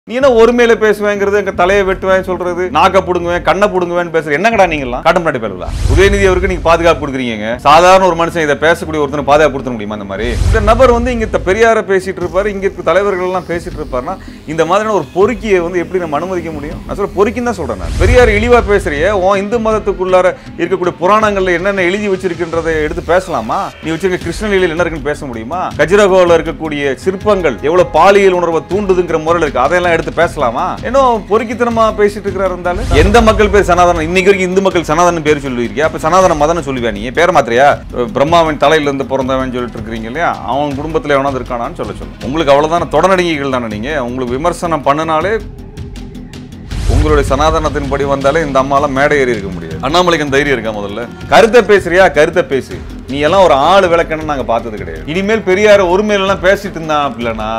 நீ என்ன ஒருமையில பேசுவேங்கிறது எங்க தலையை வெட்டுவேன் சொல்றது நாக்க புடுங்குவேன் கண்ணை புடுங்குவேன் பேசுற என்னங்கடா நீங்களாம் காட்டம் நாட்டி பேருங்களா உதயநிதி அவருக்கு நீங்க பாதுகாப்பு கொடுக்குறீங்க சாதாரண ஒரு மனுஷன் இதை பேசக்கூடிய ஒருத்தனை பாதுகாப்பு கொடுத்த முடியுமா அந்த மாதிரி இந்த நபர் வந்து இங்க த- பெரியாரை பேசிட்டு இருப்பாரு இங்க இருக்க தலைவர்கள் எல்லாம் பேசிட்டு இருப்பாருன்னா இந்த மாதிரியான ஒரு பொறுக்கியை வந்து எப்படி நம்ம அனுமதிக்க முடியும் நான் சொல்ல பொறுக்கின்னு தான் சொல்றேன் நான் பெரியார் இழிவா பேசுறிய உன் இந்து மதத்துக்குள்ளார இருக்கக்கூடிய புராணங்கள்ல என்னென்ன எழுதி வச்சிருக்கின்றதை எடுத்து பேசலாமா நீ வச்சிருக்க கிருஷ்ணலீலையில் என்ன இருக்குன்னு பேச முடியுமா கஜிரகோவில் இருக்கக்கூடிய சிற்பங்கள் எவ்வளவு பாலியல் உணர்வை தூண்டுதுங்கிற முறையில் இருக்கு அதையெல்லாம் எடுத்து பேசலாமா இன்னும் பொறுக்கித்தனமா பேசிட்டு இருக்கிறாரு இருந்தாலும் எந்த மக்கள் பேர் சனாதனம் இன்னைக்கு வரைக்கும் இந்து மக்கள் சனாதனம் பேர் சொல்லியிருக்கியா அப்ப சனாதன மதம்னு சொல்லுவியா நீ பேர மாத்திரையா பிரம்மாவின் தலையில இருந்து பிறந்தவன் சொல்லிட்டு இருக்கிறீங்க இல்லையா அவன் குடும்பத்துல எவனாவது இருக்கானான்னு சொல்ல சொல்லு உங்களுக்கு அவ்வளவுதான தொடநடிகைகள் தானே நீங்க உங்களுக்கு விமர்சனம் பண்ணினாலே உங்களுடைய சனாதனத்தின்படி வந்தாலே இந்த அம்மாலாம் மேடை ஏறி இருக்க முடியாது அண்ணாமலைக்கு அந்த தைரியம் இருக்கா முதல்ல கருத்தை பேசுறியா கருத்தை பேசு நீ எல்லாம் ஒரு ஆள் விளக்கணும்னு நாங்க பார்த்தது கிடையாது இனிமேல் பெரியார ஒருமையிலாம் பேசிட்டு இருந்தான் அப்படிலனா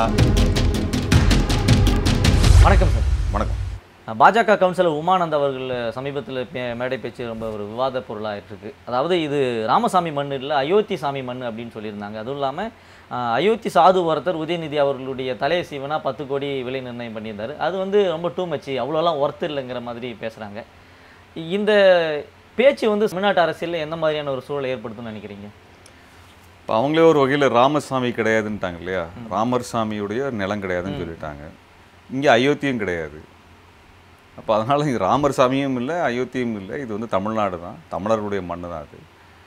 வணக்கம் சார் வணக்கம் பாஜக கவுன்சிலர் உமானந்த் அவர்கள் சமீபத்தில் மேடை பேச்சு ரொம்ப ஒரு விவாத பொருளாயிட்டு இருக்கு அதாவது இது ராமசாமி மண் இல்லை அயோத்தி சாமி மண் அப்படின்னு சொல்லியிருந்தாங்க அதுவும் இல்லாமல் அயோத்தி சாது ஒருத்தர் உதயநிதி அவர்களுடைய தலையை சீவனா பத்து கோடி விலை நிர்ணயம் பண்ணியிருந்தாரு அது வந்து ரொம்ப டூ மச்சு அவ்வளோலாம் ஒர்த் இல்லைங்கிற மாதிரி பேசுகிறாங்க இந்த பேச்சு வந்து தமிழ்நாட்டு அரசியலில் எந்த மாதிரியான ஒரு சூழலை ஏற்படுத்தும்னு நினைக்கிறீங்க இப்போ அவங்களே ஒரு வகையில் ராமசாமி கிடையாதுன்ட்டாங்க இல்லையா ராமர் சாமியுடைய நிலம் கிடையாதுன்னு சொல்லிட்டாங்க இங்கே அயோத்தியும் கிடையாது அப்போ அதனால் இது ராமர் சாமியும் இல்லை அயோத்தியும் இல்லை இது வந்து தமிழ்நாடு தான் தமிழருடைய மண்ணு தான் அது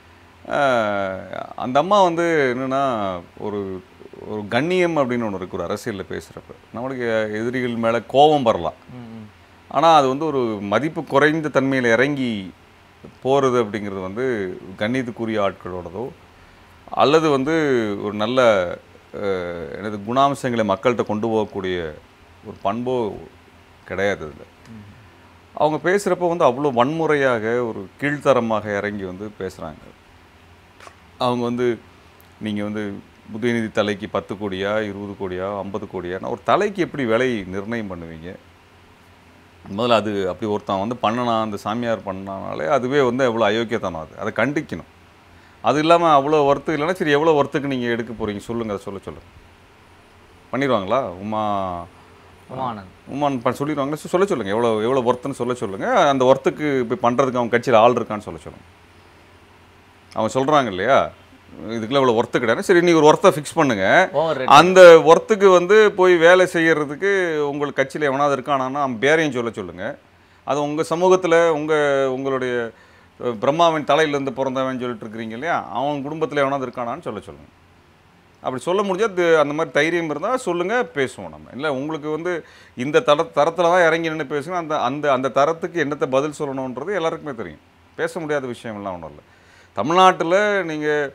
ஆஹ் அந்த அம்மா வந்து என்னென்னா ஒரு ஒரு கண்ணியம் அப்படின்னு ஒன்று இருக்கு ஒரு அரசியலில் பேசுகிறப்ப நம்மளுக்கு எதிரிகள் மேலே கோபம் வரலாம் ம், ம். ஆனால் அது வந்து ஒரு மதிப்பு குறைந்த தன்மையில் இறங்கி போகிறது அப்படிங்கிறது வந்து கண்ணியத்துக்குரிய ஆட்களோடதோ அல்லது வந்து ஒரு நல்ல அஹ், எனது குணாம்சங்களை மக்கள்கிட்ட கொண்டு போகக்கூடிய ஒரு பண்போ கிடையாது அதில் அவங்க பேசுகிறப்ப வந்து அவ்வளோ வன்முறையாக ஒரு கீழ்த்தரமாக இறங்கி வந்து பேசுகிறாங்க அவங்க வந்து நீங்கள் வந்து உதயநிதி தலைக்கு பத்து கோடியா இருபது கோடியா ஐம்பது கோடியா ஒரு தலைக்கு எப்படி விலை நிர்ணயம் பண்ணுவீங்க முதல்ல அது அப்படி ஒருத்தன் வந்து பண்ணனா அந்த சாமியார் பண்ணனாலே அதுவே வந்து எவ்வளோ அயோக்கியத்தனம் அது அதை கண்டிக்கணும் அது இல்லாமல் அவ்வளோ ஒர்த்து இல்லைன்னா சரி எவ்வளோ ஒர்த்துக்கு நீங்கள் எடுக்க போகிறீங்க சொல்லுங்கள் அதை சொல்ல சொல்லுங்கள் பண்ணிடுவாங்களா உமா உமானந்த் உமான் ப சொல்லிடுவாங்களா சரி, சொல்ல சொல்லுங்கள் எவ்வளோ எவ்வளோ ஒர்த்துன்னு சொல்ல சொல்லுங்கள் அந்த ஒர்த்துக்கு இப்போ பண்ணுறதுக்கு அவங்க கட்சியில் ஆள் இருக்கான்னு சொல்ல சொல்லுங்கள் அவங்க சொல்கிறாங்க இல்லையா இதுக்குள்ள இவ்வளோ ஒர்த்து கிடையாது சரி நீங்கள் ஒரு ஒர்த்தை ஃபிக்ஸ் பண்ணுங்கள் ஓவர் அந்த ஒர்த்துக்கு வந்து போய் வேலை செய்யறதுக்கு உங்கள் கட்சியில் எவனாவது இருக்கானான்னா அவன் பேரையும் சொல்ல சொல்லுங்கள் அது உங்கள் சமூகத்தில் உங்கள் உங்களுடைய அஹ், பிரம்மாவின் தலையிலேருந்து பிறந்தவன் சொல்லிட்டு இருக்கிறீங்க இல்லையா அவன் குடும்பத்தில் எவனாவது இருக்கானான்னு சொல்ல சொல்லுங்கள் அப்படி சொல்ல முடிஞ்சா அது- அந்த மாதிரி தைரியம் இருந்தால் சொல்லுங்கள் பேசுவோம் நம்ம இல்லை உங்களுக்கு வந்து இந்த தர தரத்தில் தான் இறங்கி நின்று பேசுங்க அந்த அந்த அந்த தரத்துக்கு என்னத்தை பதில் சொல்லணுன்றது எல்லாருக்குமே தெரியும் பேச முடியாத விஷயம்லாம் ஒன்றும் இல்லை தமிழ்நாட்டில் நீங்கள்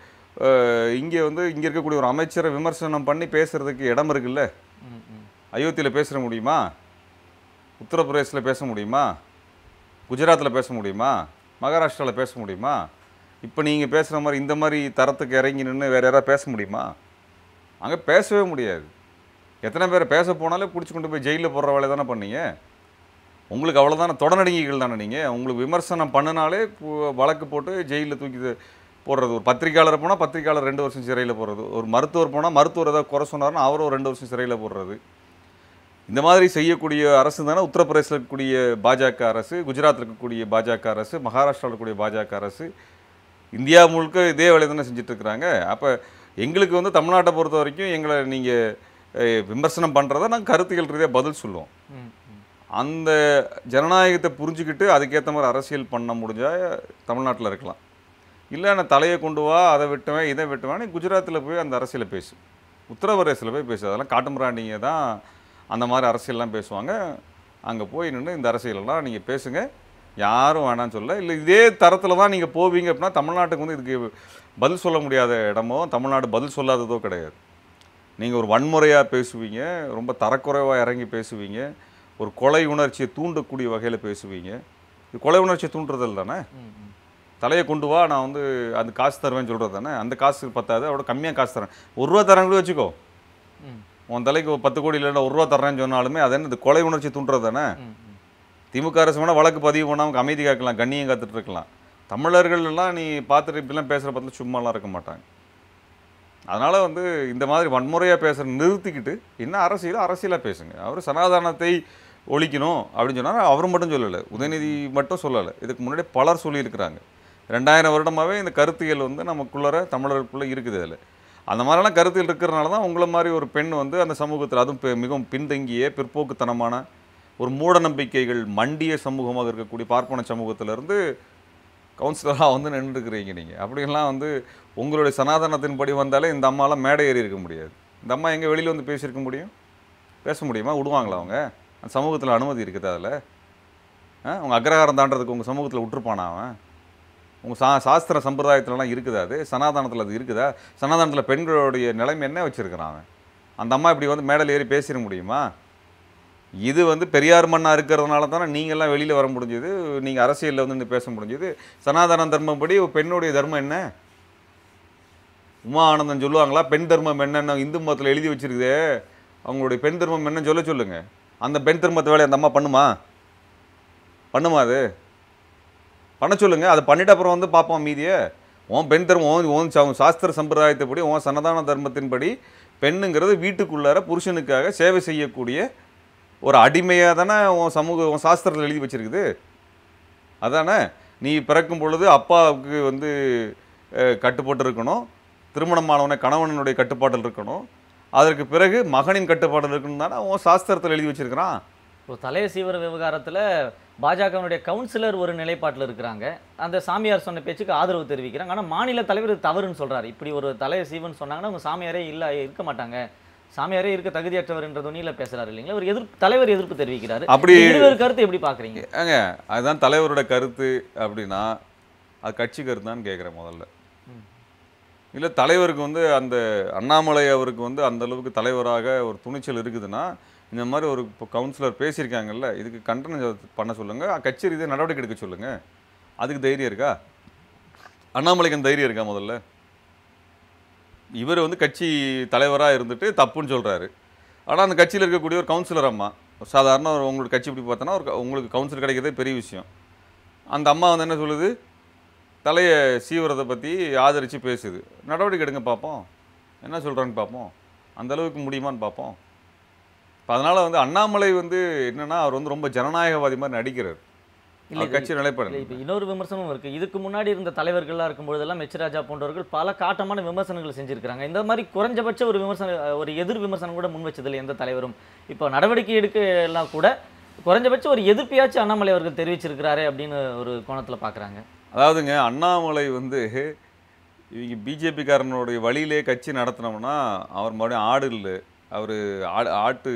இங்கே வந்து இங்கே இருக்கக்கூடிய ஒரு அமைச்சரை விமர்சனம் பண்ணி பேசுகிறதுக்கு இடம் இருக்குல்ல ம் ம் அயோத்தியில் பேச முடியுமா உத்தரப்பிரதேசில் பேச முடியுமா குஜராத்தில் பேச முடியுமா மகாராஷ்டிராவில் பேச முடியுமா இப்போ நீங்கள் பேசுகிற மாதிரி இந்த மாதிரி தரத்துக்கு இறங்கி நின்று வேறு யாராவது பேச முடியுமா அங்கே பேசவே முடியாது எத்தனை பேர் பேச போனாலே பிடிச்சி கொண்டு போய் ஜெயிலில் போடுற வேலையை தானே பண்ணீங்க உங்களுக்கு அவ்வளோதானே தொடநடிகைகள் தானே நீங்கள் உங்களுக்கு விமர்சனம் பண்ணினாலே கு- வழக்கு போட்டு ஜெயிலில் தூக்கி இது போடுறது ஒரு பத்திரிக்கையாளர் போனால் பத்திரிக்கையாளர் ரெண்டு வருஷம் சிறையில் போடுறது ஒரு மருத்துவர் போனால் மருத்துவர் ஏதாவது குறை சொன்னார்னா அவரும் ஒரு ரெண்டு வருஷம் சிறையில் போடுறது இந்த மாதிரி செய்யக்கூடிய அரசு தானே உத்தரப்பிரதேசில் இருக்கக்கூடிய பாஜக அரசு குஜராத்தில் இருக்கக்கூடிய பாஜக அரசு மகாராஷ்டிராவில் இருக்கக்கூடிய பாஜக அரசு இந்தியா முழுக்க இதே வேலையை தானே செஞ்சுட்டு இருக்கிறாங்க அப்போ எங்களுக்கு வந்து தமிழ்நாட்டை பொறுத்த வரைக்கும் எங்களை நீங்கள் விமர்சனம் பண்ணுறத நாங்கள் கருத்துக்கள் ரீதியாக பதில் சொல்லுவோம் ம் ம் அந்த ஜனநாயகத்தை புரிஞ்சுக்கிட்டு அதுக்கேற்ற மாதிரி அரசியல் பண்ண முடிஞ்சால் தமிழ்நாட்டில் இருக்கலாம் இல்லை நான் தலையை கொண்டு வா அதை வெட்டுவேன் இதை வெட்டுவேன் நீ குஜராத்தில் போய் அந்த அரசியலை பேசு உத்தரப்பிரதேசில் போய் பேசு அதெல்லாம் காட்டுமிராண்டிங்க தான் அந்த மாதிரி அரசியல்லாம் பேசுவாங்க அங்கே போய் நின்று இந்த அரசியலெல்லாம் நீங்கள் பேசுங்க யாரும் வேணாம்னு சொல்ல இல்லை இதே தரத்தில் தான் நீங்கள் போவீங்க அப்படின்னா தமிழ்நாட்டுக்கு வந்து இதுக்கு பதில் சொல்ல முடியாத இடமோ தமிழ்நாடு பதில் சொல்லாததோ கிடையாது நீங்கள் ஒரு வன்முறையாக பேசுவீங்க ரொம்ப தரக்குறைவாக இறங்கி பேசுவீங்க ஒரு கொலை உணர்ச்சியை தூண்டக்கூடிய வகையில் பேசுவீங்க இது கொலை உணர்ச்சியை தூண்டுறதில்ல தானே ம் ம் தலையை கொண்டு வா நான் வந்து அது காசு தருவேன்னு சொல்கிறது தானே அந்த காசு பத்தாது அவட கம்மியாக காசு தரேன் ஒரு ரூபா தரேன் கூட வச்சுக்கோ ம் உன் தலைக்கு ஒரு பத்து கோடி இல்லைன்னா ஒரு ரூபா தர்றேன்னு சொன்னாலுமே அது என்ன இது கொலை உணர்ச்சி தூண்டுறது தானே ம் ம் திமுக அரசு வேணால் வழக்கு பதிவு பண்ணாமல் அமைதி காக்கலாம் கண்ணியம் காத்துட்டு இருக்கலாம் தமிழர்கள் எல்லாம் நீ பார்த்துட்டு இப்படிலாம் பேசுகிற பத்தில் சும்மாலாம் இருக்க மாட்டாங்க அதனால் வந்து இந்த மாதிரி வன்முறையாக பேசுகிற நிறுத்திக்கிட்டு என்ன அரசியலோ அரசியலாக பேசுங்க அவர் சனாதனத்தை ஒழிக்கணும் அப்படின்னு சொன்னார் அவர் மட்டும் சொல்லலை உதயநிதி மட்டும் சொல்லலை இதுக்கு முன்னாடி பலர் சொல்லியிருக்கிறாங்க ரெண்டாயிரம் வருடமாகவே இந்த கருத்தியல் வந்து நமக்குள்ளர தமிழர்களுக்குள்ளே இருக்குது அதில் அந்த மாதிரிலாம் கருத்தியல் இருக்கிறனால தான் உங்களை மாதிரி ஒரு பெண் வந்து அந்த சமூகத்தில் அதுவும் பெ- மிகவும் பின்தங்கிய பிற்போக்குத்தனமான ஒரு மூட நம்பிக்கைகள் மண்டிய சமூகமாக இருக்கக்கூடிய பார்ப்பன சமூகத்திலேருந்து கவுன்சிலராக வந்து நின்றுருக்கிறீங்க நீங்கள் அப்படியெல்லாம் வந்து உங்களுடைய சனாதனத்தின்படி வந்தாலே இந்த அம்மாலாம் மேடை ஏறி இருக்க முடியாது இந்த அம்மா எங்கே வெளியில் வந்து பேசியிருக்க முடியும் பேச முடியுமா விடுவாங்களா அவங்க அந்த சமூகத்தில் அனுமதி இருக்குது அதில் உங்கள் அக்ரஹாரம் தாண்டறதுக்கு உங்கள் சமூகத்தில் விட்டுருப்பானா அவன் உங்கள் சா சாஸ்திர சம்பிரதாயத்துலலாம் இருக்குதா அது சனாதனத்தில் அது இருக்குதா சனாதனத்தில் பெண்களுடைய நிலைமை என்ன வச்சுருக்கிறான் அவன் அந்த அம்மா இப்படி வந்து மேடையில் ஏறி பேசிட முடியுமா இது வந்து பெரியார் மண்ணா இருக்கிறதுனால தானே நீங்கள்லாம் வெளியில் வர முடிஞ்சது நீங்கள் அரசியலில் வந்து நின்னு பேச முடிஞ்சது சனாதன தர்மப்படி ஒரு பெண்ணுடைய தர்மம் என்ன உமா ஆனந்தன் சொல்லுவாங்களா பெண் தர்மம் என்னென்ன இந்து மதத்தில் எழுதி வச்சிருக்குதே அவங்களுடைய பெண் தர்மம் என்னன்னு சொல்ல சொல்லுங்க அந்த பெண் தர்மத்தை வேலையை அந்த அம்மா பண்ணுமா பண்ணுமா அது பண்ண சொல்லுங்க அதை பண்ணிட்ட அப்புறம் வந்து பார்ப்போம் மீதியை உன் பெண் தர்மம் உன் உன் சா- சாஸ்திர சம்பிரதாயத்தைப்படி உன் சனதான தர்மத்தின்படி பெண்ணுங்கிறது வீட்டுக்குள்ளார புருஷனுக்காக சேவை செய்யக்கூடிய ஒரு அடிமையாக தானே உன் சமூக உன் சாஸ்திரத்தில் எழுதி வச்சிருக்குது அதானே நீ பிறக்கும் பொழுது அப்பாவுக்கு வந்து அஹ், கட்டுப்பட்டு இருக்கணும் திருமணமானவனை கணவனுடைய கட்டுப்பாட்டில் இருக்கணும் அதற்கு பிறகு மகனின் கட்டுப்பாட்டில் இருக்கணும் தானே உன் சாஸ்திரத்தில் எழுதி வச்சிருக்கிறான் இப்போ தலைய சீவர விவகாரத்தில் பாஜகவினுடைய கவுன்சிலர் ஒரு நிலைப்பாட்டில் இருக்கிறாங்க அந்த சாமியார் சொன்ன பேச்சுக்கு ஆதரவு தெரிவிக்கிறாங்க ஆனால் மாநில தலைவர் இது தவறுன்னு சொல்றாரு இப்படி ஒரு தலைய சீவன் சொன்னாங்கன்னா அவங்க சாமியாரே இல்லை இருக்க மாட்டாங்க சாமியாரே இருக்க தகுதியற்றவர் என்ற துணியில் பேசுறாரு இல்லைங்களா ஒரு எதிர்ப்பு தலைவர் எதிர்ப்பு தெரிவிக்கிறாரு அப்படி இந்த இருவர் கருத்து எப்படி பார்க்குறீங்க ஏங்க அதுதான் தலைவரோட கருத்து அப்படின்னா அது கட்சி கருத்தான்னு கேட்குறேன் முதல்ல இல்லை தலைவருக்கு வந்து அந்த அண்ணாமலை அவருக்கு வந்து அந்த அளவுக்கு தலைவராக ஒரு துணிச்சல் இருக்குதுன்னா இந்த மாதிரி ஒரு இப்போ கவுன்சிலர் பேசியிருக்காங்கல்ல இதுக்கு கண்டனம் ஜ- பண்ண சொல்லுங்கள் கட்சி ரீதியாக நடவடிக்கை எடுக்க சொல்லுங்கள் அதுக்கு தைரியம் இருக்கா அண்ணாமலைக்கு அந்த தைரியம் இருக்கா முதல்ல இவர் வந்து கட்சி தலைவராக இருந்துட்டு தப்புன்னு சொல்கிறாரு ஆனால் அந்த கட்சியில் இருக்கக்கூடிய ஒரு கவுன்சிலர் அம்மா ஒரு சாதாரண ஒரு உங்களோட கட்சி இப்படி பார்த்தோன்னா ஒரு க- உங்களுக்கு கவுன்சிலர் கிடைக்கிறதே பெரிய விஷயம் அந்த அம்மா வந்து என்ன சொல்லுது தலையை சீவுறதை பற்றி ஆதரித்து பேசுது நடவடிக்கை எடுங்க பார்ப்போம் என்ன சொல்கிறான்னு பார்ப்போம் அந்த அளவுக்கு முடியுமான்னு பார்ப்போம் இப்போ அதனால் வந்து அண்ணாமலை வந்து என்னன்னா அவர் வந்து ரொம்ப ஜனநாயகவாதி மாதிரி நடிக்கிறார் இல்லை அவர் கட்சி நிலைப்பாடு இல்லை இப்போ இன்னொரு விமர்சனமும் இருக்குது இதுக்கு முன்னாடி இருந்த தலைவர்களாக இருக்கும்பொழுதெல்லாம் மெச்சராஜா போன்றவர்கள் பல காட்டமான விமர்சனங்கள் செஞ்சிருக்கிறாங்க இந்த மாதிரி குறைஞ்சபட்ச ஒரு விமர்சன ஒரு எதிர் விமர்சனம் கூட முன் வச்சதில்லை எந்த தலைவரும் இப்போ நடவடிக்கை எடுக்க எல்லாம் கூட குறைஞ்சபட்சம் ஒரு எதிர்ப்பையாச்சும் அண்ணாமலை அவர்கள் தெரிவிச்சிருக்கிறாரு அப்படின்னு ஒரு கோணத்தில் பார்க்குறாங்க அதாவதுங்க அண்ணாமலை வந்து இவங்க பிஜேபிக்காரனுடைய வழியிலே கட்சி நடத்தினோம்னா அவர் மறுபடியும் ஆடு இல்லை அவர் ஆடு ஆட்டு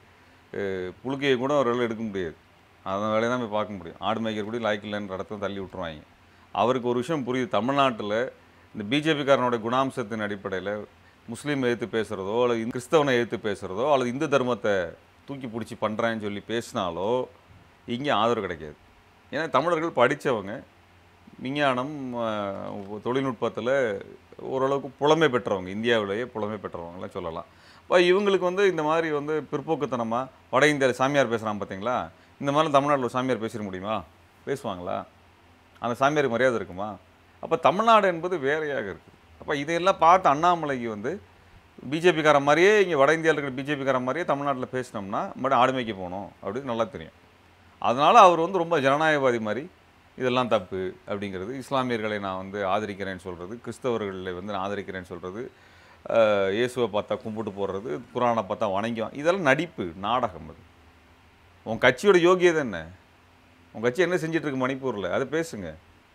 அஹ், புழுக்கையை கூட அவரால் எடுக்க முடியாது அந்த வேலையை தான் போய் பார்க்க முடியும் ஆடு மேய்க்கிற கூட லாய்க்கு இல்லைன்ற இடத்துல தள்ளி விட்டுருவாங்க அவருக்கு ஒரு விஷயம் புரியுது தமிழ்நாட்டில் இந்த பிஜேபிக்காரனுடைய குணாம்சத்தின் அடிப்படையில் முஸ்லீம் எதிர்த்து பேசுகிறதோ அல்லது கிறிஸ்தவனை எதிர்த்து பேசுகிறதோ அல்லது இந்து தர்மத்தை தூக்கி பிடிச்சி பண்ணுறேன்னு சொல்லி பேசினாலோ இங்கே ஆதரவு கிடைக்காது ஏன்னா தமிழர்கள் படித்தவங்க விஞ்ஞானம் தொழில்நுட்பத்தில் ஓரளவுக்கு புலமை பெற்றவங்க இந்தியாவிலேயே புலமை பெற்றவங்களாம் சொல்லலாம் இப்போ இவங்களுக்கு வந்து இந்த மாதிரி வந்து பிற்போக்குத்தனமாக வட இந்தியாவில் சாமியார் பேசுகிறான் பார்த்தீங்களா இந்த மாதிரி தமிழ்நாட்டில் ஒரு சாமியார் பேசிட முடியுமா பேசுவாங்களா அந்த சாமியாருக்கு மரியாதை இருக்குமா அப்போ தமிழ்நாடு என்பது வேறையாக இருக்குது அப்போ இதையெல்லாம் பார்த்து அண்ணாமலைக்கு வந்து பிஜேபிக்காரன் மாதிரியே இங்கே வட இந்தியாவில் இருக்கிற பிஜேபிக்காரன் மாதிரியே தமிழ்நாட்டில் பேசினோம்னா மறுபடியும் ஆடுமைக்கு போகணும் அப்படின்னு நல்லா தெரியும் அதனால் அவர் வந்து ரொம்ப ஜனநாயகவாதி மாதிரி இதெல்லாம் தப்பு அப்படிங்கிறது இஸ்லாமியர்களை நான் வந்து ஆதரிக்கிறேன்னு சொல்கிறது கிறிஸ்தவர்களை வந்து நான் ஆதரிக்கிறேன்னு சொல்கிறது இயேசுவை பார்த்தா கும்பிட்டு போடுறது குரானை பார்த்தா வணங்கியும் இதெல்லாம் நடிப்பு நாடகம் அது உன் கட்சியோட யோகியதை என்ன உன் கட்சி என்ன செஞ்சுட்டு இருக்கு மணிப்பூரில் அதை பேசுங்க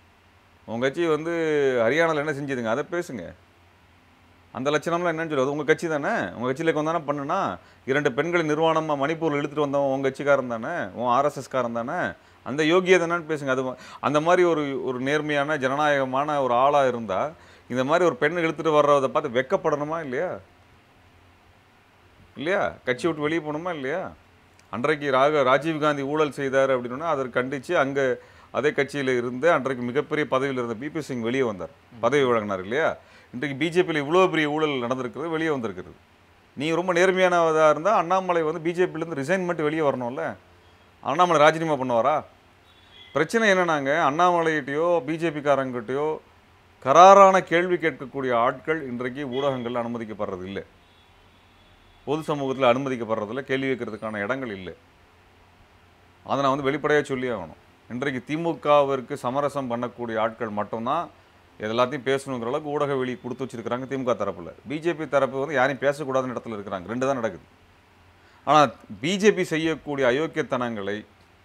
உன் கட்சி வந்து ஹரியானாவில் என்ன செஞ்சுதுங்க அதை பேசுங்க அந்த லட்சணம்லாம் என்னன்னு சொல்லு அது உங்கள் கட்சி தானே உங்கள் கட்சியில் வந்தானே பண்ணுனா இரண்டு பெண்களை நிர்வாணமாக மணிப்பூரில் இழுத்துட்டு வந்தவன் உங்கள் கட்சிக்காரன் தானே உன் ஆர்எஸ்எஸ்காரன் தானே அந்த யோகியை தானேன்னு பேசுங்க அது அந்த மாதிரி ஒரு ஒரு நேர்மையான ஜனநாயகமான ஒரு ஆளாக இருந்தால் இந்த மாதிரி ஒரு பெண்ணை இழுத்துட்டு வர்றதை பார்த்து வெக்கப்படணுமா இல்லையா இல்லையா கட்சி விட்டு வெளியே போகணுமா இல்லையா அன்றைக்கு ராக ராஜீவ்காந்தி ஊழல் செய்தார் அப்படின்னா அதை கண்டித்து அங்கே அதே கட்சியில் இருந்து அன்றைக்கு மிகப்பெரிய பதவியில் இருந்த பிபி சிங் வெளியே வந்தார் பதவி வழங்கினார் இல்லையா இன்றைக்கு பிஜேபியில் இவ்வளோ பெரிய ஊழல் நடந்திருக்கிறது வெளியே வந்திருக்கிறது நீ ரொம்ப நேர்மையானதாக இருந்தால் அண்ணாமலை வந்து பிஜேபியிலேருந்து ரிசைன் பண்ணிட்டு வெளியே வரணும்ல அண்ணாமலை ராஜினாமா பண்ணுவாரா பிரச்சனை என்னன்னாங்க அண்ணாமலைகிட்டயோ பிஜேபிக்காரங்கிட்டயோ கராரான கேள்வி கேட்கக்கூடிய ஆட்கள் இன்றைக்கு ஊடகங்கள் அனுமதிக்கப்படுறது இல்லை பொது சமூகத்தில் அனுமதிக்கப்படுறதில்ல கேள்வி கேட்கறதுக்கான இடங்கள் இல்லை அதை நான் வந்து வெளிப்படையாக சொல்லி ஆகணும் இன்றைக்கு திமுகவிற்கு சமரசம் பண்ணக்கூடிய ஆட்கள் மட்டும்தான் இது எல்லாத்தையும் பேசணுங்கிற அளவுக்கு ஊடக வெளி கொடுத்து வச்சிருக்கிறாங்க திமுக தரப்பில் பிஜேபி தரப்பு வந்து யாரையும் பேசக்கூடாதுன்னு இடத்துல இருக்கிறாங்க ரெண்டு தான் நடக்குது ஆனால் பிஜேபி செய்யக்கூடிய அயோக்கியத்தனங்களை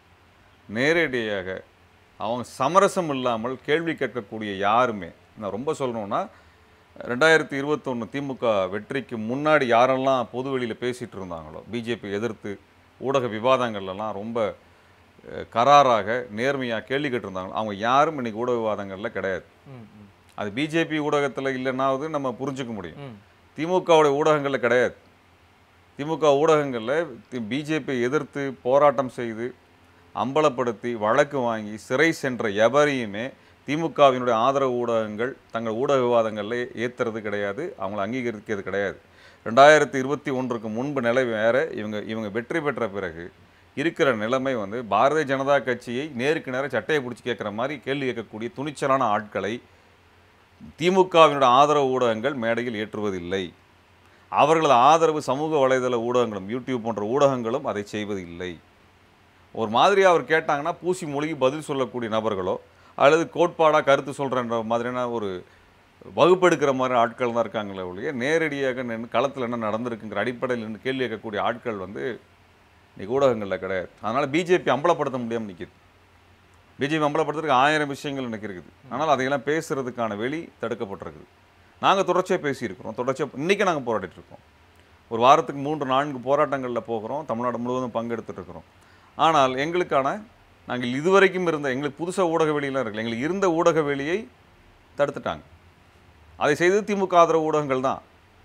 நேரடியாக அவங்க சமரசம் இல்லாமல் கேள்வி கேட்கக்கூடிய யாருமே நான் ரொம்ப சொல்லணும்னா ரெண்டாயிரத்தி இருபத்தொன்று திமுக வெற்றிக்கு முன்னாடி யாரெல்லாம் பொது வெளியில் பேசிகிட்டு இருந்தாங்களோ பிஜேபி எதிர்த்து ஊடக விவாதங்கள்லாம் ரொம்ப அஹ், கராராக நேர்மையாக கேள்வி கேட்டிருந்தாங்களோ அவங்க யாரும் இன்னைக்கு ஊடக விவாதங்களில் கிடையாது ம், ம், அது பிஜேபி ஊடகத்தில் இல்லைன்னாவது நம்ம புரிஞ்சுக்க முடியும் ம். திமுகவுடைய ஊடகங்களில் கிடையாது திமுக ஊடகங்களில் பிஜேபி எதிர்த்து போராட்டம் செய்து அம்பலப்படுத்தி வழக்கு வாங்கி சிறை சென்ற எவரையுமே திமுகவினுடைய ஆதரவு ஊடகங்கள் தங்கள் ஊடக விவாதங்களில் ஏற்றுறது கிடையாது அவங்கள அங்கீகரிக்கிறது கிடையாது ரெண்டாயிரத்தி இருபத்தி ஒன்றுக்கு முன்பு நிலை வேற இவங்க இவங்க வெற்றி பெற்ற பிறகு இருக்கிற நிலைமை வந்து பாரதிய ஜனதா கட்சியை நேருக்கு நேரம் சட்டையை பிடிச்சி கேட்குற மாதிரி கேள்வி கேட்கக்கூடிய துணிச்சலான ஆட்களை திமுகவினுடைய ஆதரவு ஊடகங்கள் மேடையில் ஏற்றுவதில்லை அவர்களது ஆதரவு சமூக வலைதள ஊடகங்களும் யூடியூப் போன்ற ஊடகங்களும் அதை செய்வதில்லை ஒரு மாதிரி அவர் கேட்டாங்கன்னா பூசி மொழிகி பதில் சொல்லக்கூடிய நபர்களோ அல்லது கோட்பாடாக கருத்து சொல்கிறன்ற மாதிரியான ஒரு வகுப்பெடுக்கிற மாதிரி ஆட்கள் தான் இருக்காங்களே ஒழிய நேரடியாக நின்று களத்தில் என்ன நடந்திருக்குங்கிற அடிப்படையில் நின்று கேள்வி கேட்கக்கூடிய ஆட்கள் வந்து இன்னைக்கு ஊடகங்களில் கிடையாது அதனால் பிஜேபி அம்பலப்படுத்த முடியாமல் நிற்கிது பிஜேபி அம்பலப்படுத்துறதுக்கு ஆயிரம் விஷயங்கள் எனக்கு இருக்குது ஆனால் அதையெல்லாம் பேசுறதுக்கான வெளி தடுக்கப்பட்டிருக்குது நாங்கள் தொடர்ச்சியாக பேசியிருக்கிறோம் தொடர்ச்சியாக இன்றைக்கி நாங்கள் போராடிட்டு இருக்கோம் ஒரு வாரத்துக்கு மூன்று நான்கு போராட்டங்களில் போகிறோம் தமிழ்நாடு முழுவதும் பங்கெடுத்துட்டு இருக்கிறோம் ஆனால் எங்களுக்கான நாங்கள் இதுவரைக்கும் இருந்த எங்களுக்கு புதுசாக ஊடக வெளியெல்லாம் இருக்குல்ல எங்களுக்கு இருந்த ஊடக வெளியை தடுத்துட்டாங்க அதை செய்தது திமுக ஆதரவு ஊடகங்கள் தான்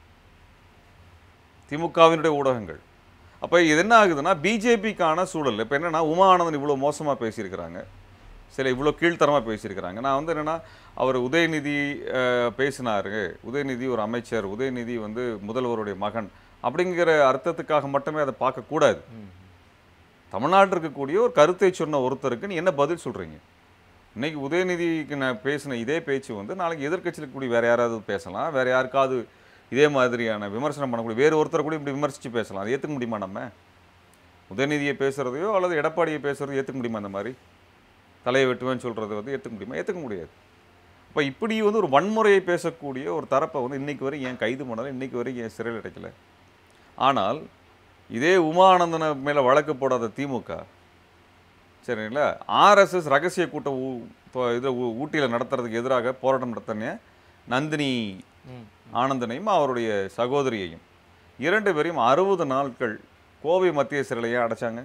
திமுகவினுடைய ஊடகங்கள் அப்போ இது என்ன ஆகுதுன்னா பிஜேபிக்கான சூழல் இப்போ என்னன்னா உமா ஆனந்தன் இவ்வளோ மோசமாக பேசியிருக்கிறாங்க சில இவ்வளோ கீழ்த்தரமாக பேசியிருக்கிறாங்க நான் வந்து என்னென்னா அவர் உதயநிதி அஹ், பேசினாரு உதயநிதி ஒரு அமைச்சர் உதயநிதி வந்து முதல்வருடைய மகன் அப்படிங்கிற அர்த்தத்துக்காக மட்டுமே அதை பார்க்கக்கூடாது தமிழ்நாட்டில் இருக்கக்கூடிய ஒரு கருத்தை சொன்ன ஒருத்தருக்கு நீ என்ன பதில் சொல்கிறீங்க இன்னைக்கு உதயநிதிக்கு நான் பேசின இதே பேச்சு வந்து நாளைக்கு எதிர்க்கட்சியில் இருக்கக்கூடிய வேற யாராவது பேசலாம் வேற யாருக்காவது இதே மாதிரியான விமர்சனம் பண்ணக்கூடிய வேறு ஒருத்தர் கூட இப்படி விமர்சித்து பேசலாம் அதை ஏற்றுக்க முடியுமா நம்ம உதயநிதியை பேசுகிறதையோ அல்லது எடப்பாடியை பேசுகிறதையோ ஏற்றுக்க முடியுமா அந்த மாதிரி தலையை வெட்டுவேன்னு சொல்கிறத வந்து ஏற்றுக்க முடியுமா ஏற்றுக்க முடியாது இப்போ இப்படி வந்து ஒரு வன்முறையை பேசக்கூடிய ஒரு தரப்பை வந்து இன்னைக்கு வரை ஏன் கைது பண்ணல இன்னைக்கு வரை ஏன் சிறையில் அடைக்கல ஆனால் இதே உமா ஆனந்தன மேலே வழக்கு போடாத திமுக சரிங்களா ஆர்எஸ்எஸ் ரகசிய கூட்டம் ஊ- இப்போ இது ஊட்டியில் நடத்துறதுக்கு எதிராக போராட்டம் நடத்தின நந்தினி ம். ஆனந்தனையும் அவருடைய சகோதரியையும் இரண்டு பேரையும் அறுபது நாட்கள் கோவை மத்திய சிறையில ஏன் அடைச்சாங்க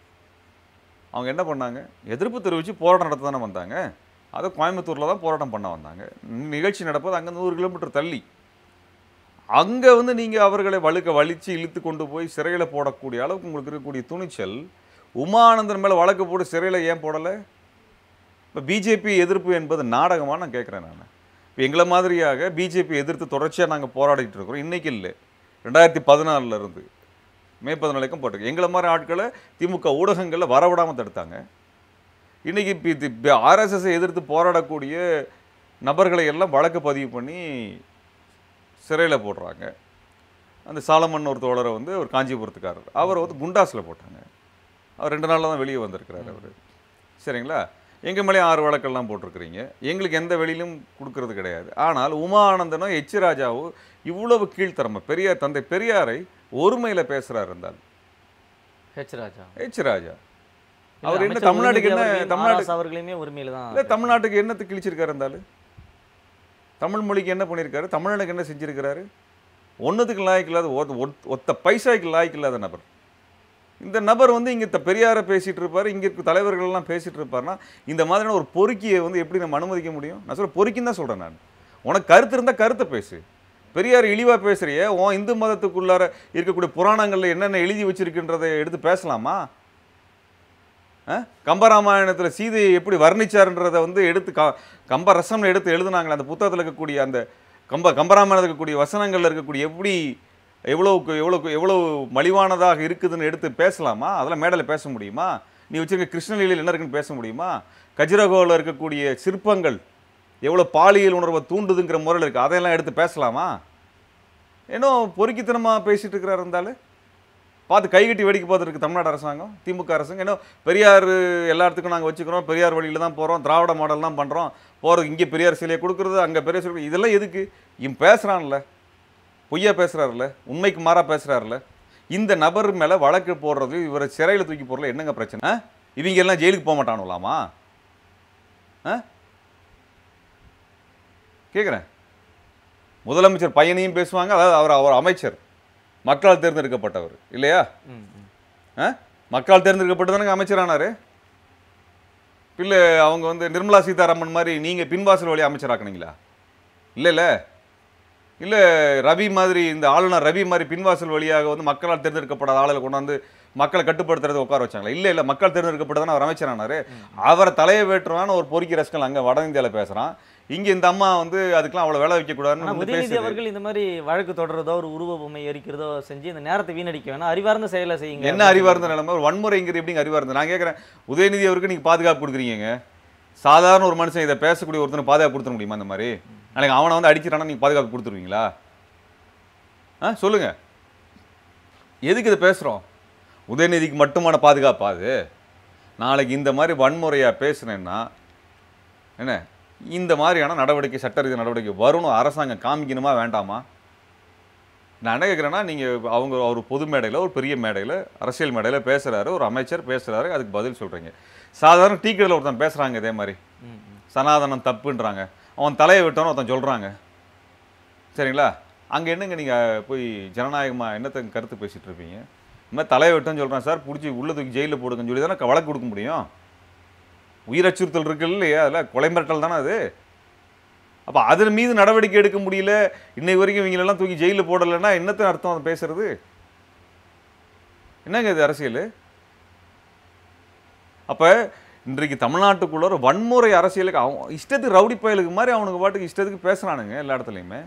அவங்க என்ன பண்ணாங்க எதிர்ப்பு தெரிவித்து போராட்டம் நடத்த தானே வந்தாங்க அதை கோயம்புத்தூரில் தான் போராட்டம் பண்ண வந்தாங்க நிகழ்ச்சி நடப்பது அங்கே நூறு கிலோமீட்டர் தள்ளி அங்கே வந்து நீங்கள் அவர்களை வழுக்க வலிச்சு இழுத்து கொண்டு போய் சிறையில் போடக்கூடிய அளவுக்கு உங்களுக்கு இருக்கக்கூடிய துணிச்சல் உமானந்தன் மேலே வழக்கு போட்டு சிறையில் ஏன் போடலை இப்போ பிஜேபி எதிர்ப்பு என்பது நாடகமாக நான் கேட்குறேன் நான் இப்போ எங்களை மாதிரியாக பிஜேபி எதிர்த்து தொடர்ச்சியாக நாங்கள் போராடிட்டு இருக்கிறோம் இன்றைக்கி இல்லை ரெண்டாயிரத்தி பதினாலில் இருந்து மே பதினாலுக்கும் போட்டிருக்கு எங்களை மாதிரி ஆட்களை திமுக ஊடகங்களில் வரவிடாமல் தடுத்தாங்க இன்றைக்கி இப்போ ஆர்எஸ்எஸ்ஸை எதிர்த்து போராடக்கூடிய நபர்களை எல்லாம் வழக்கு பதிவு பண்ணி சிறையில் போடுறாங்க அந்த சாலமன் ஒரு தோழரை வந்து ஒரு காஞ்சிபுரத்துக்காரர் அவரை வந்து குண்டாஸில் போட்டாங்க அவர் ரெண்டு நாளில் தான் வெளியே வந்திருக்கிறார் அவர் சரிங்களா எங்கள் மேலே ஆறு வழக்கெல்லாம் போட்டிருக்கிறீங்க எங்களுக்கு எந்த வெளியிலும் கொடுக்கறது கிடையாது ஆனால் உமா ஆனந்தனும் எச் ராஜாவோ இவ்வளவு கீழ்த்தரமா பெரியார் தந்தை பெரியாரை ஒருமையில் பேசுகிறார் இருந்தால் ஹெச் ராஜா எச் ராஜா இல்ல, அவர் என்ன அமைச்சர் தமிழ்நாட்டுக்கு என்ன உதயநிதி அவர்களையும் தமிழ்நாடு ஆர்.எஸ். அவர்களையுமே உரிமையில தான் இல்லை தமிழ்நாட்டுக்கு என்னத்தை கிழிச்சிருக்காரு இருந்தாலும் தமிழ் மொழிக்கு என்ன பண்ணியிருக்காரு தமிழ்நாட்டுக்கு என்ன செஞ்சிருக்கிறாரு ஒன்றுத்துக்கு லாய்க்கு இல்லாத ஒத்த- ஒத்த- ஒத்த பைசாய்க்கு லாய்க்கு இல்லாத நபர் இந்த நபர் வந்து இங்கே பெரியாரை பேசிட்டு இருப்பார் இங்கே இருக்க தலைவர்கள் எல்லாம் பேசிட்டு இருப்பார்னா இந்த மாதிரியான ஒரு பொறுக்கியை வந்து எப்படி நம்ம அனுமதிக்க முடியும் நான் சொல்ல பொறுக்கின்னு தான் சொல்கிறேன் நான் உனக்கு கருத்து இருந்தால் கருத்தை பேசு பெரியார் இழிவாக பேசுறியே உன் இந்து மதத்துக்குள்ளார இருக்கக்கூடிய புராணங்களில் என்னென்ன எழுதி வச்சிருக்குன்றதை எடுத்து பேசலாமா ஆ? கம்பராமாயணத்தில் சீதையை எப்படி வர்ணிச்சாருன்றதை வந்து எடுத்து க கம்பரசம்னு எடுத்து எழுதுனாங்களே அந்த புத்தகத்தில் இருக்கக்கூடிய அந்த கம்ப கம்பராமாயணத்தில் இருக்கக்கூடிய வசனங்களில் இருக்கக்கூடிய எப்படி எவ்வளவுக்கு எவ்வளோ எவ்வளோ மலிவானதாக இருக்குதுன்னு எடுத்து பேசலாமா அதெல்லாம் மேடையில் பேச முடியுமா நீ வச்சிருக்க கிருஷ்ணலீலையில் என்ன இருக்குன்னு பேச முடியுமா கஜுரகோவில் இருக்கக்கூடிய சிற்பங்கள் எவ்வளோ பாலியல் உணர்வை தூண்டுதுங்கிற முறையில் இருக்குது அதையெல்லாம் எடுத்து பேசலாமா ஏன்னோ பொறுக்கித்தனமாக பேசிட்டு இருக்கிறாரு இருந்தாலும் பார்த்து கைகட்டி வேடிக்கை பார்த்துருக்கு தமிழ்நாடு அரசாங்கம் திமுக அரசாங்கம் ஏன்னோ பெரியார் எல்லா இடத்துக்கும் நாங்கள் வச்சுக்கிறோம் பெரியார் வழியில் தான் போகிறோம் திராவிட மாடல் தான் பண்ணுறோம் போகிறது இங்கே பெரியார் சிலையை கொடுக்குறது அங்கே பெரியார் சிலை இதெல்லாம் எதுக்கு இவன் பேசுகிறான்ல பொய்யா பேசுகிறாருல்ல உண்மைக்கு மாறா பேசுகிறாருல்ல இந்த நபர் மேலே வழக்கு போடுறது இவரை சிறையில் தூக்கி போடுறதுல என்னங்க பிரச்சனை ஆ? இவங்க எல்லாம் ஜெயிலுக்கு போக மாட்டானுலாமா ஆ கேட்குறேன் முதலமைச்சர் பையனையும் பேசுவாங்க அதாவது அவர் அவர் அமைச்சர் மக்களால் தேர்ந்தெடுக்கப்பட்டவர் இல்லையா ம், ம். ஆ மக்களால் தேர்ந்தெடுக்கப்பட்டு தானே அமைச்சரானாரு இல்லை அவங்க வந்து நிர்மலா சீதாராமன் மாதிரி நீங்கள் பின்வாசல் வழி அமைச்சராக்குனீங்களா இல்லை இல்லை இல்லை ரவி மாதிரி இந்த ஆளுநர் ரவி மாதிரி பின்வாசல் வழியாக வந்து மக்களால் தேர்ந்தெடுக்கப்படாத ஆளுகளை கொண்டாந்து மக்களை கட்டுப்படுத்துறது உட்கார வச்சாங்களா இல்லை இல்லை மக்கள் தேர்ந்தெடுக்கப்பட்டதானே அவர் அமைச்சரானாரு அவரை தலையை வேற்றுவான்னு ஒரு பொறுக்கி ரசிகன் அங்கே வட இந்தியாவில் பேசுகிறான் இங்கே இந்த அம்மா வந்து அதுக்கெல்லாம் அவ்வளோ வேலை ஆனா வைக்கக்கூடாதுன்னு வந்து உதயநிதி பேசுது அவர்கள் இந்த மாதிரி வழக்கு தொடர்றதோ ஒரு உருவ பொம்மை எரிக்கிறதோ செஞ்சு இந்த நேரத்தை வீணடிக்க வேணாம் அறிவார்ந்த செயலை செய்யுங்க என்ன அறிவார்ந்த நிலைமை ஒரு வன்முறைங்கிற எப்படிங்க அறிவார்ந்த நான் கேட்குறேன் உதயநிதி அவருக்கு நீங்கள் பாதுகாப்பு கொடுக்குறீங்க சாதாரண ஒரு மனுஷன் இதை பேசக்கூடிய ஒருத்தனுக்கு பாதுகாப்பு கொடுத்துட முடியுமா இந்த மாதிரி நாளைக்கு அவனை வந்து அடிச்சிட்டானா நீங்கள் பாதுகாப்பு கொடுத்துருவீங்களா ஆ சொல்லுங்க எதுக்கு இதை பேசுகிறோம் உதயநிதிக்கு மட்டுமான பாதுகாப்பா அது நாளைக்கு இந்த மாதிரி வன்முறையாக பேசுனேன்னா என்ன இந்த மாதிரியான நடவடிக்கை சட்டரீதியான நடவடிக்கை வரும்னு அரசாங்கம் காமிக்கணுமா வேண்டாமா நான் என்ன கேட்குறேன்னா நீங்கள் அவங்க ஒரு பொது மேடையில் ஒரு பெரிய மேடையில் அரசியல் மேடையில் பேசுகிறாரு ஒரு அமைச்சர் பேசுகிறாரு அதுக்கு பதில் சொல்கிறீங்க சாதாரண டீ கடையில் ஒருத்தன் பேசுகிறாங்க இதே மாதிரி ம், ம். சனாதனம் தப்புன்றாங்க அவன் தலையை விட்டவன ஒருத்தன் சொல்கிறாங்க சரிங்களா அங்கே என்னங்க நீங்கள் போய் ஜனநாயகமாக என்னத்தை கருத்து பேசிகிட்டு இருப்பீங்க இந்த மாதிரி தலையை விட்டோன்னு சொல்கிறேன் சார் பிடிச்சி உள்ள தூக்கி ஜெயிலில் போடுங்கன்னு சொல்லி தானே வழக்கு கொடுக்க முடியும் உயிர் அச்சுறுத்தல் இருக்கு இல்லையா அதில் கொலை மிரட்டல் தானே அது அப்போ அதன் மீது நடவடிக்கை எடுக்க முடியல இன்னைக்கு வரைக்கும் இவங்களெல்லாம் தூக்கி ஜெயிலில் போடலைன்னா என்னத்தை அர்த்தம் அதை பேசுறது என்னங்க இது அரசியல் அப்போ இன்றைக்கு தமிழ்நாட்டுக்குள்ள ஒரு வன்முறை அரசியலுக்கு அவன் இஷ்டத்துக்கு ரவுடி பயலுக்கு மாதிரி அவனுக்கு பாட்டுக்கு இஷ்டத்துக்கு பேசுறானுங்க எல்லா இடத்துலையுமே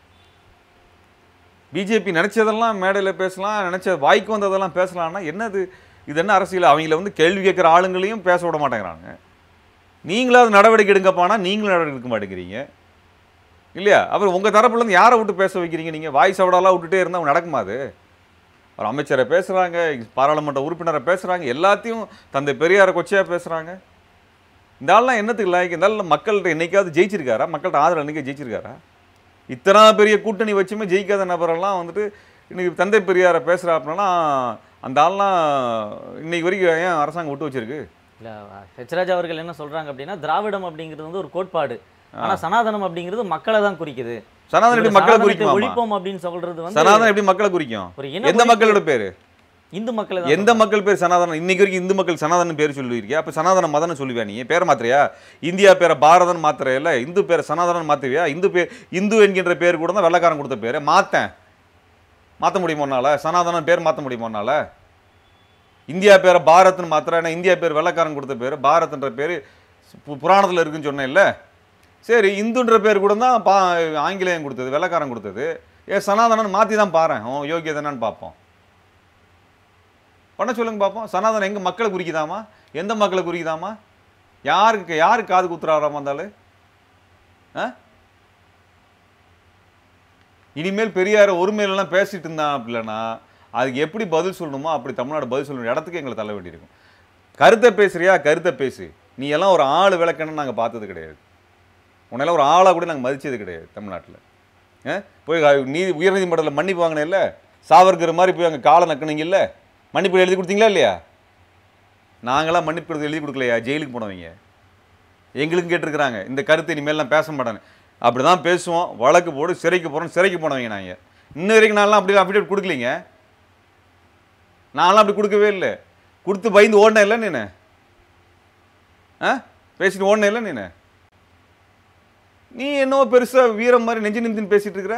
பிஜேபி நினைச்சதெல்லாம் மேடையில் பேசலாம் நினைச்ச வாய்க்கு வந்ததெல்லாம் பேசலாம்னா என்னது இது என்ன அரசியல் அவங்கள வந்து கேள்வி கேட்குற ஆளுங்களையும் பேச விட மாட்டேங்கிறாங்க நீங்களாவது நடவடிக்கை எடுங்கப்பானா நீங்களும் நடவடிக்கை எடுக்க மாட்டேங்கிறீங்க இல்லையா அப்புறம் உங்கள் தரப்புலேருந்து யாரை விட்டு பேச வைக்கிறீங்க நீங்கள் வாய் சவடாலாம் விட்டுட்டே இருந்தால் நடக்குமா அது ஒரு அமைச்சரை பேசுகிறாங்க பாராளுமன்ற உறுப்பினரை பேசுகிறாங்க எல்லாத்தையும் தந்தை பெரியாரை கொச்சையாக பேசுகிறாங்க இந்த ஆள்லாம் என்னத்துக்கு லாய்க்கு இந்த ஆள் மக்கள்கிட்ட என்னைக்காவது ஜெயிச்சிருக்காரா மக்கள்கிட்ட ஆதரவு என்னைக்கே ஜெயிச்சிருக்காரா இத்தனை பெரிய கூட்டணி வச்சுமே ஜெயிக்காத நபரெல்லாம் வந்துட்டு இன்னைக்கு தந்தை பெரியாரை பேசுகிறாப்புலனா அந்த ஆள்லாம் இன்னைக்கு வரைக்கும் ஏன் அரசாங்கம் விட்டு வச்சிருக்கு இல்ல ஹெச்ராஜா அவர்கள் என்ன சொல்றாங்க அப்படின்னா திராவிடம் அப்படிங்கிறது வந்து ஒரு கோட்பாடு ஆனா சனாதனம் அப்படிங்கிறது மக்களை தான் குறிக்குது சனாதனம் எப்படி இவர் மக்களை சனாதனத்தை குறிக்குமா ஒழிப்போம் அப்படின்னு சொல்றது வந்து சனாதனம் எப்படி மக்களை குறிக்கும் ஒரு இன எந்த மக்களோட பேரு இந்து மக்களை தான் எந்த மக்கள் பேர் சனாதனம் இன்னைக்கு வரைக்கும் இந்து மக்கள் சனாதனம் பேர் சொல்லுவீங்க அப்ப சனாதன மதம்னு சொல்லுவியா நீ பேரை மாத்திரையா இந்தியா பேரை பாரதன் மாத்திர இல்ல இந்து பேரை சனாதனன் மாத்துவியா இந்து பேர் இந்து என்கின்ற பேர் கூட தான் வெள்ளக்காரன் கொடுத்த பேரு மாத்தேன் மாத்த முடியுமா உன்னால சனாதனம் பேர் மாத்த முடியுமா உன்னால இந்தியா பேரை பாரத்னு மாத்திர ஏன்னா இந்தியா பேர் வெள்ளக்காரன் கொடுத்த பேர் பாரத்ன்ற பேர் பு- புராணத்துல இருக்குன்னு சொன்னேன் இல்ல சரி இந்துன்ற பேர் கூட தான் பா ஆங்கிலேயம் கொடுத்தது வெள்ளக்காரன் கொடுத்தது ஏ சனாதனன் மாத்தி தான் பாறேன் அவன் யோகியதை என்னன்னு பார்ப்போம் பண்ண சொல்லுங்க பார்ப்போம் சனாதனம் எங்க மக்களை குறிக்குதாமா எந்த மக்களை குறிக்குதாமா யாருக்கு யாருக்கு காது குத்துறாராமா இருந்தாலும் ஆ இனிமேல் பெரியார ஒருமையிலலாம் பேசிட்டு இருந்தான் அப்படின்னா அதுக்கு எப்படி பதில் சொல்லணுமோ அப்படி தமிழ்நாடு பதில் சொல்லணும் இடத்துக்கு எங்களை தள்ள வேண்டியிருக்கும் கருத்தை பேசுறியா கருத்தை பேசு நீ எல்லாம் ஒரு ஆள் விளக்கணும்னு நாங்கள் பார்த்தது கிடையாது உன்னெல்லாம் ஒரு ஆளாக கூட நாங்கள் மதிச்சது கிடையாது தமிழ்நாட்டில் போய் அஹ், நீதி உயர்நீதிமன்றத்தில் மன்னிப்பு வாங்கினேன்ல சாவர்கர் மாதிரி போய் அங்கே காலை நக்குனீங்கல்ல மன்னிப்பு எழுதி கொடுத்தீங்களா இல்லையா நாங்களாம் மன்னிப்பு கடிதம் எழுதி கொடுக்கலையா ஜெயிலுக்கு போனவங்க எங்களுக்கும் கேட்டிருக்கிறாங்க இந்த கருத்தை இனிமேல்லாம் பேச மாட்டேன்னு அப்படி தான் பேசுவோம் வழக்கு போடு சிறைக்கு போகிறோம் சிறைக்கு போனவங்க நாங்கள் இன்ன வரைக்கும் நான்லாம் அப்படி அப்டேட் கொடுக்கலீங்க நான்லாம் அப்படி கொடுக்கவே இல்லை கொடுத்து பயந்து ஓடின இல்லை நீனு ஆ பேசிட்டு ஓடின இல்லை நீனு நீ என்னவோ பெருசா வீரம் மாதிரி நெஞ்சு நிமித்தின்னு பேசிட்டு இருக்கிற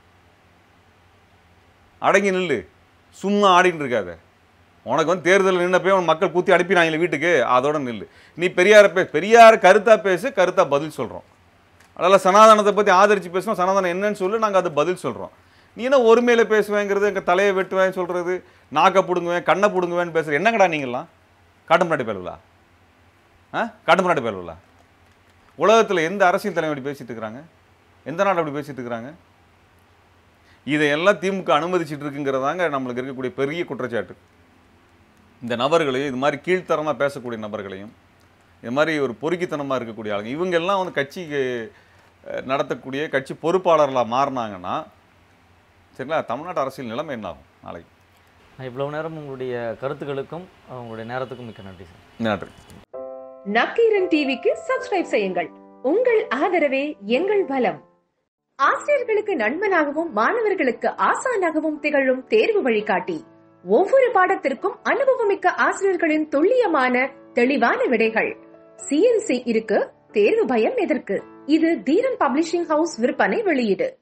அடங்கி நில்லு சும்மா ஆடிட்டு இருக்காத உனக்கு வந்து தேர்தலில் நின்னப்பே உன் மக்கள் கூத்தி அனுப்பினாங்களே வீட்டுக்கு அதோட நில்லு நீ பெரியார பே பெரியார் கருத்தா பேசு கருத்தா பதில் சொல்றோம் அதெல்லாம் சனாதனத்தை பத்தி ஆதரிச்சு பேசணும் சனாதனம் என்னன்னு சொல்லு நாங்க அது பதில் சொல்றோம் நீ என்ன ஒருமையில பேசுவேங்கிறது எங்க தலையை வெட்டுவேன் சொல்றது நாக்க புடுங்குவேன் கண்ணை புடுங்குவேன்னு பேசுற என்னங்கடா நீங்களாம் காட்டு முன்னாடி பேருங்களா ஆ காட்டு முன்னாடி பேருங்களா உலகத்தில் எந்த அரசியல் தலைவர் அப்படி பேசிட்டு இருக்கிறாங்க எந்த நாடு அப்படி பேசிட்டு இருக்கிறாங்க இதையெல்லாம் திமுக அனுமதிச்சிட்டு இருக்குங்கிறதாங்க நம்மளுக்கு இருக்கக்கூடிய பெரிய குற்றச்சாட்டு இந்த நபர்களையும் இது மாதிரி கீழ்த்தரமாக பேசக்கூடிய நபர்களையும் இது மாதிரி ஒரு பொறுக்கித்தனமாக இருக்கக்கூடிய ஆளுங்க இவங்க எல்லாம் வந்து கட்சிக்கு அஹ், நடத்தக்கூடிய கட்சி பொறுப்பாளர்களாக மாறினாங்கன்னா சரிங்களா தமிழ்நாட்டு அரசியல் நிலைமை என்ன ஆகும் நாளைக்கு இவ்வளவு நேரம் உங்களுடைய கருத்துக்களுக்கும் உங்களுடைய நேரத்துக்கும் மிக்க நன்றி சார் நன்றி நக்கீரன் டிவிக்கு சப்ஸ்கிரைப் செய்யுங்கள் உங்கள் ஆதரவே எங்கள் பலம் ஆசிரியர்களுக்கு நண்பனாகவும் மாணவர்களுக்கு ஆசானாகவும் திகழும் தேர்வு வழிகாட்டி ஒவ்வொரு பாடத்திற்கும் அனுபவமிக்க ஆசிரியர்களின் துல்லியமான தெளிவான விடைகள் சிஎன்சி இருக்கு தேர்வு பயம் எதற்கு இது தீரன் பப்ளிஷிங் ஹவுஸ் விற்பனை வெளியீடு